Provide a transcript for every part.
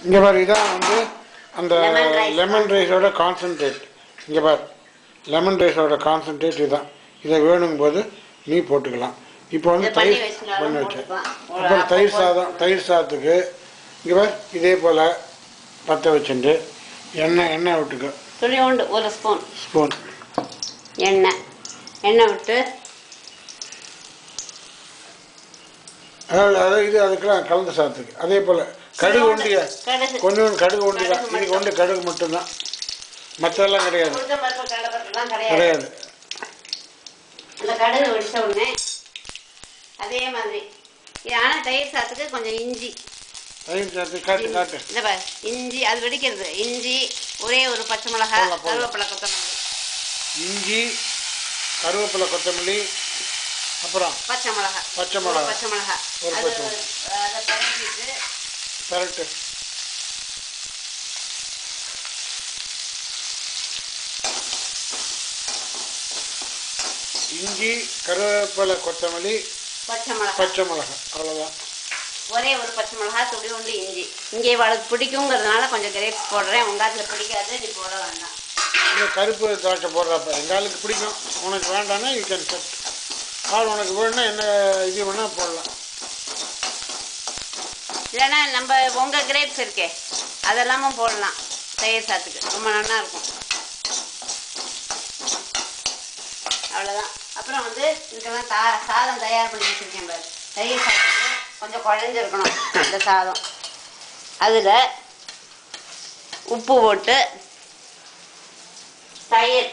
இங்கே பாரு இதான் வந்து அந்த Lemon rice. லெமன் ரைஸோட கான்சன்ட்ரேட் இங்கே பாரு லெமன் ரைஸோட கான்சன்ட்ரேட் இதுதான் இதை வேணுங்கும் போது நீ போட்டுக்கலாம் இப்போ வந்து இதை பண்ணி தயிர் வச்சுனாலும் பண்ணி வச்சேன் போட்டுக்கலாம். ஒரு அப்புறம் தயிர் அப்பப்போ- சாதம் தயிர் சாதத்துக்கு இங்கே பாரு இதே போல் பற்ற வச்சுட்டு எண்ணெய் எண்ணெய் விட்டுக்க துளியோண்டு ஒரு ஸ்பூன் ஸ்பூன் எண்ணெய் எண்ணெய் விட்டு அதாவது அதாவது இது அதுக்கெல்லாம் கலந்து சாதத்துக்கு அதே போல் கடுகு ஒண்டிய கடுகு கொஞ்சம் கடுகு ஒண்டி தான் கடுகு இதுக்கு ஒண்டி கடுகு மட்டும்தான் மற்றெல்லாம் கிடையாது உளுத்தம் பருப்பு கடலைப்பருப்புலாம் கிடையாது கிடையாது அந்த கடுகு வெடிச்ச உடனே அதே மாதிரி இது ஆனால் தயிர் சாதத்துக்கு கொஞ்சம் இஞ்சி தயிர் சேர்த்து காட்டு காட்டு இந்த பாரு இஞ்சி அது வெடிக்கிறது இஞ்சி ஒரே ஒரு பச்சை மிளகா போடலாம், போடலாம். கருவேப்பிலை கொத்தமல்லி இஞ்சி கருவேப்பிலை கொத்தமல்லி அப்புறம் பச்சை மிளகா பச்சை ஒரு மிளகா. பச்சை மிளகா ஒரு அது பச்சை அதை பரப்பிட்டு கரெக்டு இஞ்சி கருவேப்பிலை கொத்தமல்லி பச்சை மிளகா பச்சை மிளகாய் அவ்வளோதான் ஒரே ஒரு பச்சை மிளகா துளி உண்டு இஞ்சி இங்கே இவளுக்கு பிடிக்குங்கிறதுனால கொஞ்சம் கிரேப்ஸ் போடுறேன் உங்காத்துல பிடிக்காது நீ போட வேண்டாம் இந்த கருப்பு திராட்சை போடுறப்ப எங்கள் ஆளுக்கு பிடிக்கும் உனக்கு வேண்டாம்னா யூ கேன் செட் ஆள் உனக்கு வேணும்னா என்ன இது வேணால் போடலாம் இல்லைன்னா நம்ம உங்க கிரேப்ஸ் இருக்கே அதெல்லாமும் போடலாம் தயிர் சாத்துக்கு ரொம்ப நல்லா இருக்கும் அவ்வளோதான் அப்புறம் வந்து இதுக்கெல்லாம் தா சாதம் தயார் பண்ணி வச்சிருக்கேன் பாரு தயிர் சாதத்துக்கு கொஞ்சம் குழஞ்சிருக்கணும் இந்த சாதம் அதில் உப்பு போட்டு தயிர்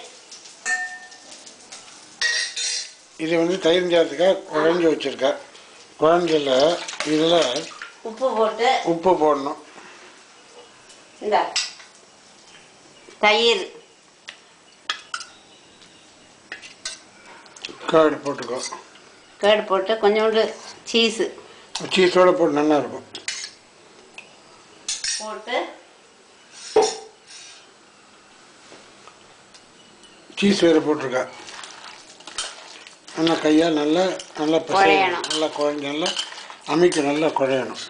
இது வந்து தயிர் சாதத்துக்காக குழஞ்சி வச்சுருக்கேன் குழஞ்சில் இதில் உப்பு போட்டு உப்பு போடணும் இந்த தயிர் கேர்டு போட்டுக்கோ கேடு போட்டு கொஞ்சோண்டு சீஸு சீஸோட போட்டு நல்லா இருக்கும் போட்டு சீஸ் வேறு போட்டிருக்கா நல்லா கையாக நல்லா நல்லா பிசையணும். குழையணும். நல்லா குழஞ்சி நல்லா அமைக்க நல்லா குழையணும்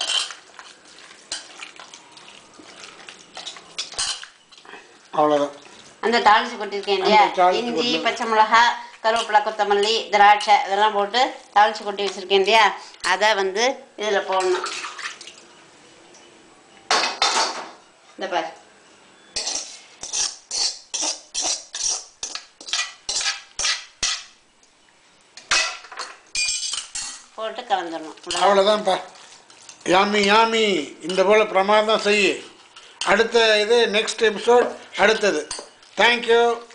அவ்வளோதான் அந்த தாளிச்சு கொட்டிருக்கேன் இல்லையா அந்த தாளிச்சு இஞ்சி கொட்டு. பச்சை மிளகா கருவேப்பிலை கொத்தமல்லி திராட்சை இதெல்லாம் போட்டு தாளிச்சு கொட்டி வச்சிருக்கேன் இல்லையா அதை வந்து இதில் போடணும் இந்த பாரு போட்டு கலந்துடணும் அவ்வளவுதான். அவ்வளோதான்ப்பா யாமி யாமி இந்த போல் பிரமாதம் செய் அடுத்த இது நெக்ஸ்ட் எபிசோட் அடுத்தது தேங்க்யூ